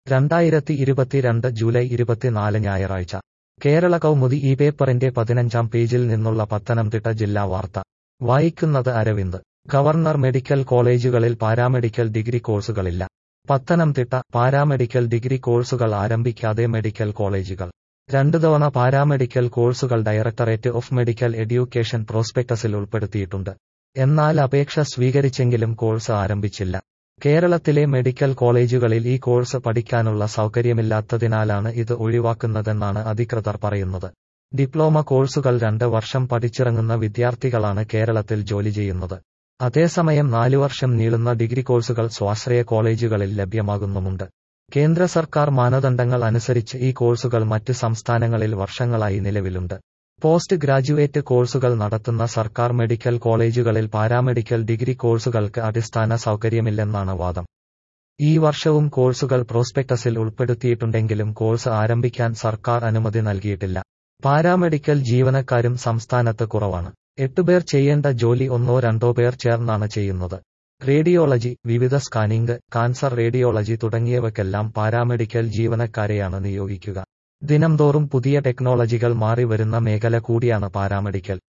രണ്ടായിരത്തി ഇരുപത്തിരണ്ട് ജൂലൈ ഇരുപത്തിനാല് ഞായറാഴ്ച കേരള കൗമുദി ഈ പേപ്പറിന്റെ പതിനഞ്ചാം പേജിൽ നിന്നുള്ള പത്തനംതിട്ട ജില്ലാ വാർത്ത വായിക്കുന്നത് അരവിന്ദ് ഗവർണർ മെഡിക്കൽ കോളേജുകളിൽ പാരാമെഡിക്കൽ ഡിഗ്രി കോഴ്സുകളില്ല പത്തനംതിട്ട പാരാമെഡിക്കൽ ഡിഗ്രി കോഴ്സുകൾ ആരംഭിക്കാതെ മെഡിക്കൽ കോളേജുകൾ രണ്ടു തവണ പാരാമെഡിക്കൽ കോഴ്സുകൾ ഡയറക്ടറേറ്റ് ഓഫ് മെഡിക്കൽ എഡ്യൂക്കേഷൻ പ്രോസ്പെക്ടസിൽ ഉൾപ്പെടുത്തിയിട്ടുണ്ട് എന്നാൽ അപേക്ഷ സ്വീകരിച്ചെങ്കിലും കോഴ്സ് ആരംഭിച്ചില്ല കേരളത്തിലെ മെഡിക്കൽ കോളേജുകളിൽ ഈ കോഴ്സ് പഠിക്കാനുള്ള സൗകര്യമില്ലാത്തതിനാലാണ് ഇത് ഒഴിവാക്കുന്നതെന്നാണ് അധികൃതർ പറയുന്നത് ഡിപ്ലോമ കോഴ്സുകൾ രണ്ട് വർഷം പഠിച്ചിറങ്ങുന്ന വിദ്യാർത്ഥികളാണ് കേരളത്തിൽ ജോലി ചെയ്യുന്നത് അതേസമയം നാലു വർഷം നീളുന്ന ഡിഗ്രി കോഴ്സുകൾ സ്വാശ്രയ കോളേജുകളിൽ ലഭ്യമാകുന്നുമുണ്ട് കേന്ദ്ര സർക്കാർ മാനദണ്ഡങ്ങൾ അനുസരിച്ച് ഈ കോഴ്സുകൾ മറ്റ് സംസ്ഥാനങ്ങളിൽ വർഷങ്ങളായി നിലവിലുണ്ട് പോസ്റ്റ് ഗ്രാജുവേറ്റ് കോഴ്സുകൾ നടത്തുന്ന സർക്കാർ മെഡിക്കൽ കോളേജുകളിൽ പാരാമെഡിക്കൽ ഡിഗ്രി കോഴ്സുകൾക്ക് അടിസ്ഥാന സൗകര്യമില്ലെന്നാണ് വാദം ഈ വർഷവും കോഴ്സുകൾ പ്രോസ്പെക്ടസിൽ ഉൾപ്പെടുത്തിയിട്ടുണ്ടെങ്കിലും കോഴ്സ് ആരംഭിക്കാൻ സർക്കാർ അനുമതി നൽകിയിട്ടില്ല പാരാമെഡിക്കൽ ജീവനക്കാരും സംസ്ഥാനത്ത് കുറവാണ് എട്ടുപേർ ചെയ്യേണ്ട ജോലി ഒന്നോ രണ്ടോ പേർ ചേർന്നാണ് ചെയ്യുന്നത് റേഡിയോളജി വിവിധ സ്കാനിംഗ് കാൻസർ റേഡിയോളജി തുടങ്ങിയവയ്ക്കെല്ലാം പാരാമെഡിക്കൽ ജീവനക്കാരെയാണ് നിയോഗിക്കുക ദിനംതോറും പുതിയ ടെക്നോളജികൾ മാറി വരുന്ന മേഖല കൂടിയാണ് പാരാമെഡിക്കൽ